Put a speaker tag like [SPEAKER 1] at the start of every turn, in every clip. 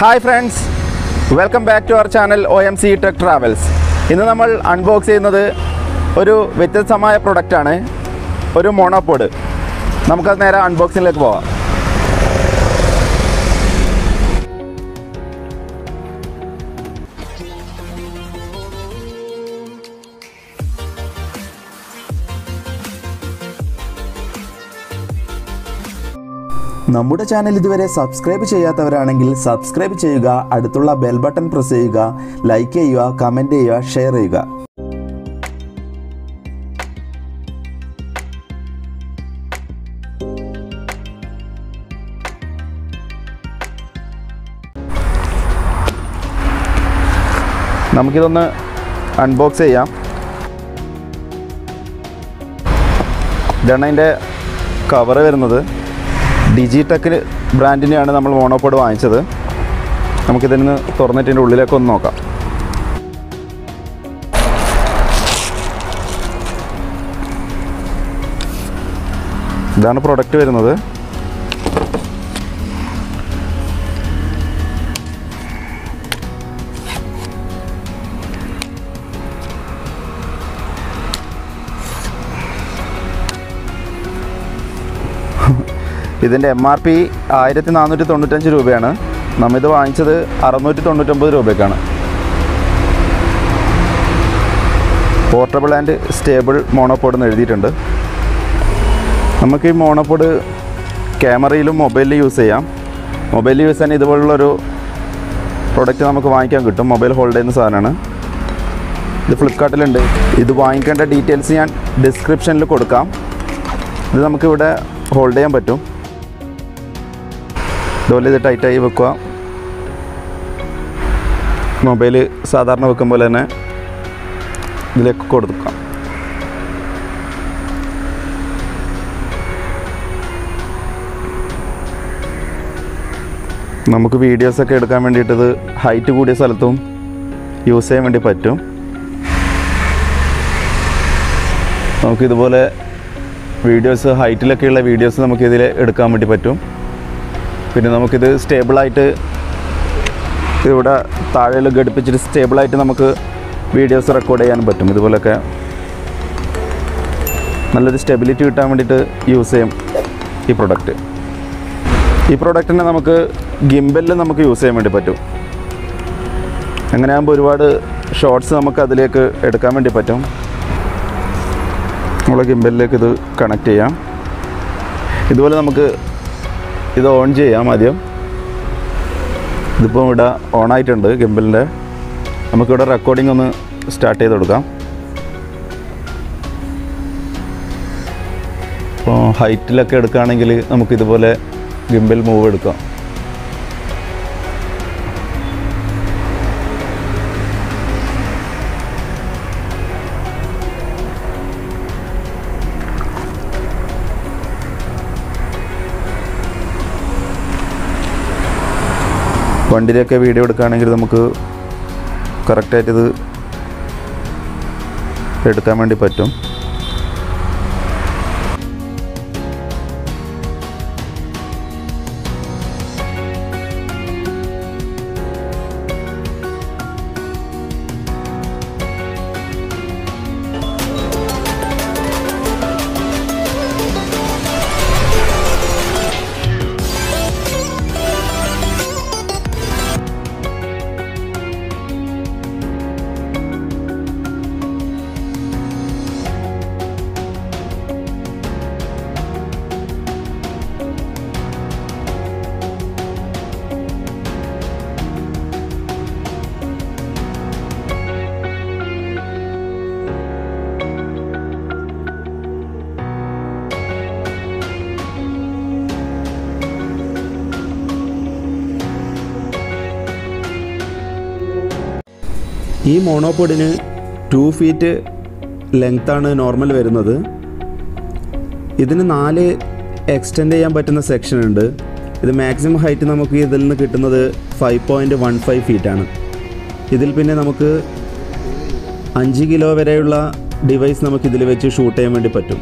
[SPEAKER 1] hi friends welcome back to our channel O M C tech travels ഇന്ന് നമ്മൾ unbox ചെയ്യുന്നത് ഒരു വ്യത്യസ്തമായ പ്രൊഡക്റ്റാണ് ഒരു മോണോപോഡ് നമുക്കത് നേരെ അൺബോക്സിങ്ങിലേക്ക് പോവാം
[SPEAKER 2] നമ്മുടെ ചാനൽ ഇതുവരെ സബ്സ്ക്രൈബ് ചെയ്യാത്തവരാണെങ്കിൽ സബ്സ്ക്രൈബ് ചെയ്യുക അടുത്തുള്ള ബെൽ ബട്ടൺ പ്രസ് ചെയ്യുക ലൈക്ക് ചെയ്യുക കമൻറ്റ് ചെയ്യുക ഷെയർ ചെയ്യുക
[SPEAKER 1] നമുക്കിതൊന്ന് അൺബോക്സ് ചെയ്യാം ഇതാണ് അതിൻ്റെ കവറ് വരുന്നത് ഡിജിടെക് ബ്രാൻഡിനെയാണ് നമ്മൾ മോണോപോഡ് വാങ്ങിച്ചത് നമുക്കിതിൽ നിന്ന് തുറന്നിട്ട് ഇതിൻ്റെ ഉള്ളിലേക്ക് ഒന്ന് നോക്കാം ഇതാണ് പ്രൊഡക്റ്റ് വരുന്നത് ഇതിൻ്റെ എം ആർ പി ആയിരത്തി നാനൂറ്റി തൊണ്ണൂറ്റഞ്ച് രൂപയാണ് നമ്മിത് വാങ്ങിച്ചത് അറുന്നൂറ്റി തൊണ്ണൂറ്റൊമ്പത് രൂപയ്ക്കാണ് പോർട്ടബിൾ ആൻഡ് സ്റ്റേബിൾ മോണോപോഡ് എന്ന് എഴുതിയിട്ടുണ്ട് നമുക്ക് ഈ മോണോപോഡ് ക്യാമറയിലും മൊബൈലിലും യൂസ് ചെയ്യാം മൊബൈലിൽ യൂസ് ചെയ്യാൻ ഇതുപോലുള്ളൊരു പ്രൊഡക്റ്റ് നമുക്ക് വാങ്ങിക്കാൻ കിട്ടും മൊബൈൽ ഹോൾഡ് ചെയ്യുന്ന സാധനമാണ് ഇത് ഫ്ലിപ്കാർട്ടിലുണ്ട് ഇത് വാങ്ങിക്കേണ്ട ഡീറ്റെയിൽസ് ഞാൻ ഡിസ്ക്രിപ്ഷനിൽ കൊടുക്കാം ഇത് നമുക്കിവിടെ ഹോൾഡ് ചെയ്യാൻ പറ്റും ഇതുപോലെ ഇത് ടൈറ്റായി വെക്കുക മൊബൈൽ സാധാരണ വെക്കും പോലെ തന്നെ ഇതിലേക്ക് കൊടുക്കാം നമുക്ക് വീഡിയോസൊക്കെ എടുക്കാൻ വേണ്ടിയിട്ട് ഇത് ഹൈറ്റ് കൂടിയ സ്ഥലത്തും യൂസ് ചെയ്യാൻ വേണ്ടി പറ്റും നമുക്കിതുപോലെ വീഡിയോസ് ഹൈറ്റിലൊക്കെയുള്ള വീഡിയോസ് നമുക്കിതിൽ എടുക്കാൻ വേണ്ടി പറ്റും പിന്നെ നമുക്കിത് സ്റ്റേബിളായിട്ട് ഇവിടെ താഴെ ഘടിപ്പിച്ചിട്ട് സ്റ്റേബിളായിട്ട് നമുക്ക് വീഡിയോസ് റെക്കോർഡ് ചെയ്യാനും പറ്റും ഇതുപോലൊക്കെ നല്ലൊരു സ്റ്റെബിലിറ്റി കിട്ടാൻ വേണ്ടിയിട്ട് യൂസ് ചെയ്യും ഈ പ്രൊഡക്റ്റ് ഈ പ്രൊഡക്റ്റിനെ നമുക്ക് ഗിംബലിൽ നമുക്ക് യൂസ് ചെയ്യാൻ വേണ്ടി പറ്റും അങ്ങനെയാകുമ്പോൾ ഒരുപാട് ഷോർട്സ് നമുക്ക് അതിലേക്ക് എടുക്കാൻ വേണ്ടി പറ്റും നമ്മളെ ഗിംബലിലേക്ക് ഇത് കണക്ട് ചെയ്യാം ഇതുപോലെ നമുക്ക് ഇത് ഓൺ ചെയ്യാം ആദ്യം ഇതിപ്പോൾ ഇവിടെ ഓൺ ആയിട്ടുണ്ട് ഗിംബലിൻ്റെ നമുക്കിവിടെ റെക്കോർഡിംഗ് ഒന്ന് സ്റ്റാർട്ട് ചെയ്ത് കൊടുക്കാം ഇപ്പോൾ ഹൈറ്റിലൊക്കെ എടുക്കുകയാണെങ്കിൽ നമുക്കിതുപോലെ ഗിംബൽ മൂവ് എടുക്കാം വണ്ടിയിലൊക്കെ വീഡിയോ എടുക്കുകയാണെങ്കിൽ നമുക്ക് കറക്റ്റായിട്ട് ഇത് എടുക്കാൻ വേണ്ടി പറ്റും
[SPEAKER 2] ഈ മോണോപോഡിന് ടു ഫീറ്റ് ലെങ്ത്താണ് നോർമൽ വരുന്നത് ഇതിന് നാല് എക്സ്റ്റെൻഡ് ചെയ്യാൻ പറ്റുന്ന സെക്ഷൻ ഉണ്ട് ഇത് മാക്സിമം ഹൈറ്റ് നമുക്ക് ഇതിൽ നിന്ന് കിട്ടുന്നത് ഫൈവ് പോയിൻറ്റ് വൺ ഫൈവ് ഫീറ്റാണ് ഇതിൽ പിന്നെ നമുക്ക് അഞ്ച് കിലോ വരെയുള്ള ഡിവൈസ് നമുക്ക് ഇതിൽ വെച്ച് ഷൂട്ട് ചെയ്യാൻ വേണ്ടി പറ്റും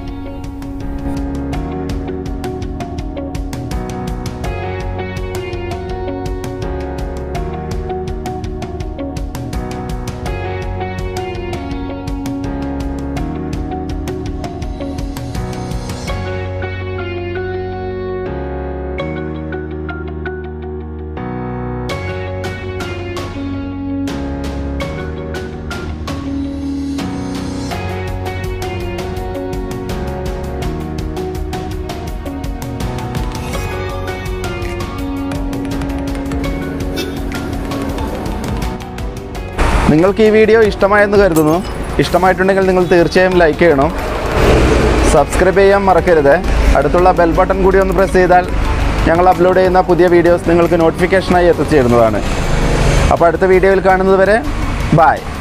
[SPEAKER 1] നിങ്ങൾക്ക് ഈ വീഡിയോ ഇഷ്ടമായെന്ന് കരുതുന്നു ഇഷ്ടമായിട്ടുണ്ടെങ്കിൽ നിങ്ങൾ തീർച്ചയായും ലൈക്ക് ചെയ്യണം സബ്സ്ക്രൈബ് ചെയ്യാൻ മറക്കരുത് അടുത്തുള്ള ബെൽ ബട്ടൺ കൂടി ഒന്ന് പ്രസ് ചെയ്താൽ ഞങ്ങൾ അപ്ലോഡ് ചെയ്യുന്ന പുതിയ വീഡിയോസ് നിങ്ങൾക്ക് നോട്ടിഫിക്കേഷനായി എത്തിച്ചേരുന്നതാണ് അപ്പോൾ അടുത്ത വീഡിയോയിൽ കാണുന്നത് വരെ ബായ്